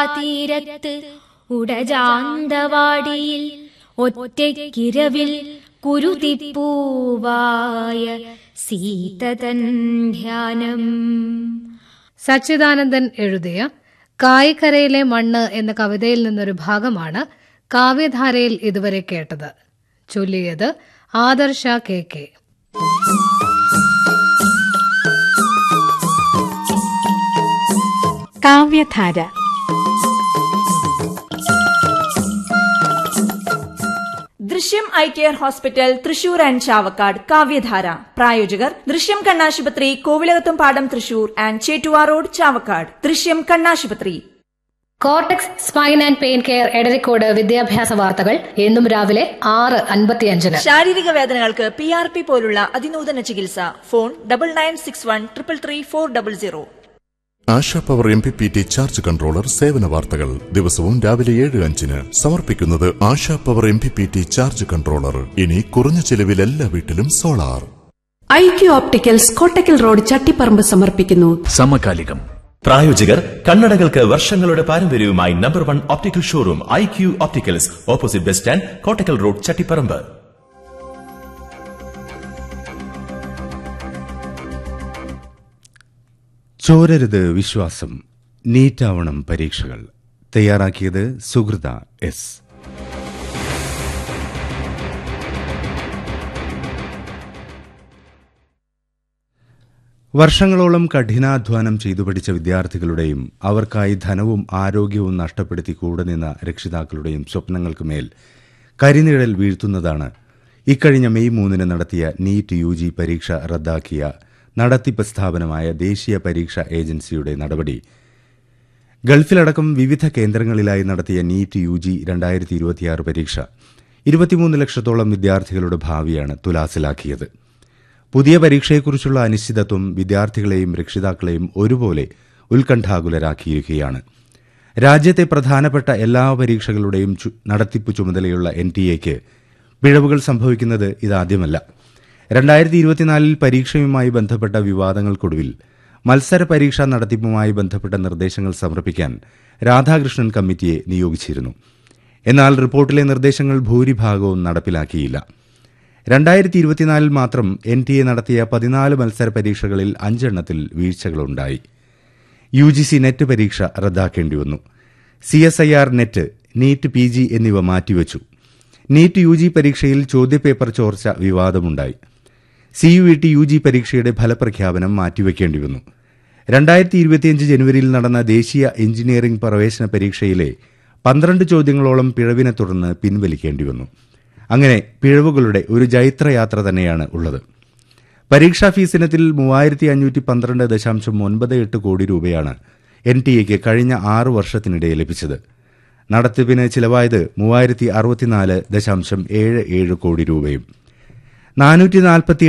തീരത്ത് ഉടജാന്തവാടിയിൽ ഒറ്റയ്ക്കിരവിൽ കുരുതിപ്പൂവായ സീതതൻ ധ്യാനം സച്ചിദാനന്ദൻ എഴുതിയ കായിക്കരയിലെ മണ്ണ് എന്ന കവിതയിൽ നിന്നൊരു ഭാഗമാണ് കാവ്യധാരയിൽ ഇതുവരെ കേട്ടത് ചൊല്ലിയത് ആദർശ K K Kavyadhara Drishyam eye care hospital Thrissur and Chavakkad Kavyadhara പ്രായോജകർ ദൃശ്യം കണ്ണാശുപത്രി കോവിലകത്തും പാടം തൃശൂർ ആൻഡ് ചേറ്റുവാ റോഡ് ചാവക്കാട് ദൃശ്യം കണ്ണാശുപത്രി cortex spine and pain care Edarikode വിദ്യാഭ്യാസ വാർത്തകൾ എന്നും രാവിലെ ആറ് അൻപത്തിയഞ്ചിന് ശാരീരിക വേദനകൾക്ക് പി ആർ പി പോലുള്ള അതിനൂതന ചികിത്സ phone double nine six one triple three four double zero Asha power M P P T charge controller സേവന വാർത്തകൾ ദിവസവും രാവിലെ ഏഴ് അഞ്ചിന് സമർപ്പിക്കുന്നത് Asha power M P P T charge controller ഇനി കുറഞ്ഞ ചിലവിൽ എല്ലാ വീട്ടിലും solar IQ opticals Kottakkal road Chattiparamba സമർപ്പിക്കുന്നു സമകാലികം പ്രായോജകർ കണ്ണടകൾക്ക് വർഷങ്ങളുടെ പാരമ്പര്യവുമായി number one optical showroom I Q opticals opposite bus stand Kottakkal road Chattiparamba ചോരരുത് വിശ്വാസം നീറ്റാവണം പരീക്ഷകൾ തയ്യാറാക്കിയത് സുഹൃത എസ് വർഷങ്ങളോളം കഠിനാധ്വാനം ചെയ്തു പഠിച്ച വിദ്യാർത്ഥികളുടെയും അവർക്കായി ധനവും ആരോഗ്യവും നഷ്ടപ്പെടുത്തി കൂടെ നിന്ന രക്ഷിതാക്കളുടെയും സ്വപ്നങ്ങൾക്ക് മേൽ കരിനിഴൽ വീഴ്ത്തുന്നതാണ് ഇക്കഴിഞ്ഞ മെയ് മൂന്നിന് നടത്തിയ നീറ്റ് യു ജി പരീക്ഷ റദ്ദാക്കിയ നടത്തിപ്പ് സ്ഥാപനമായ ദേശീയ പരീക്ഷാ ഏജൻസിയുടെ നടപടി ഗൾഫിലടക്കം വിവിധ കേന്ദ്രങ്ങളിലായി നടത്തിയ നീറ്റ് യു ജി രണ്ടായിരത്തി ഇരുപത്തിയാറ് പരീക്ഷ ഇരുപത്തിമൂന്ന് ലക്ഷത്തോളം വിദ്യാർത്ഥികളുടെ ഭാവിയാണ് തുലാസിലാക്കിയത് പുതിയ പരീക്ഷയെക്കുറിച്ചുള്ള അനിശ്ചിതത്വം വിദ്യാർത്ഥികളെയും രക്ഷിതാക്കളെയും ഒരുപോലെ ഉത്കണ്ഠാകുലരാക്കിയിരിക്കുകയാണ് രാജ്യത്തെ പ്രധാനപ്പെട്ട എല്ലാ പരീക്ഷകളുടെയും ചു- നടത്തിപ്പ് ചുമതലയുള്ള എൻ ടി എക്ക് പിഴവുകൾ സംഭവിക്കുന്നത് ഇതാദ്യമല്ല രണ്ടായിരത്തി ഇരുപത്തിനാലിൽ പരീക്ഷയുമായി ബന്ധപ്പെട്ട വിവാദങ്ങൾക്കൊടുവിൽ മത്സര പരീക്ഷാ നടത്തിപ്പുമായി ബന്ധപ്പെട്ട നിർദ്ദേശങ്ങൾ സമർപ്പിക്കാൻ രാധാകൃഷ്ണൻ കമ്മിറ്റിയെ നിയോഗിച്ചിരുന്നു എന്നാൽ റിപ്പോർട്ടിലെ നിർദ്ദേശങ്ങൾ ഭൂരിഭാഗവും നടപ്പിലാക്കിയില്ല രണ്ടായിരത്തി ഇരുപത്തിനാലിൽ മാത്രം എൻ ടി എ നടത്തിയ പതിനാല് മത്സര പരീക്ഷകളിൽ അഞ്ചെണ്ണത്തിൽ വീഴ്ചകളുണ്ടായി യു ജി സി നെറ്റ് പരീക്ഷ റദ്ദാക്കേണ്ടി വന്നു C S I R net NEET P G എന്നിവ മാറ്റിവച്ചു നീറ്റ് യു ജി പരീക്ഷയിൽ ചോദ്യപേപ്പർ ചോർച്ച വിവാദമുണ്ടായി C U E T U G പരീക്ഷയുടെ ഫലപ്രഖ്യാപനം മാറ്റിവെക്കേണ്ടി വന്നു രണ്ടായിരത്തി ഇരുപത്തിയഞ്ച് ജനുവരിയിൽ നടന്ന ദേശീയ എഞ്ചിനീയറിംഗ് പ്രവേശന പരീക്ഷയിലെ പന്ത്രണ്ട് ചോദ്യങ്ങളോളം പിഴവിനെ തുടർന്ന് പിൻവലിക്കേണ്ടി വന്നു അങ്ങനെ പിഴവുകളുടെ ഒരു ജൈത്രയാത്ര തന്നെയാണ് ഉള്ളത് പരീക്ഷാ ഫീസ് ഇനത്തിൽ മൂവായിരത്തി അഞ്ഞൂറ്റി പന്ത്രണ്ട് ദശാംശം ഒൻപത് എട്ട് കോടി രൂപയാണ് എൻ ടി എക്ക് കഴിഞ്ഞ ആറ് വർഷത്തിനിടെ ലഭിച്ചത് നടത്തിപ്പിന് ചിലവായത് മൂവായിരത്തി അറുപത്തിനാല് ദശാംശം ഏഴ് ഏഴ് കോടി രൂപയും നാനൂറ്റി നാൽപ്പത്തി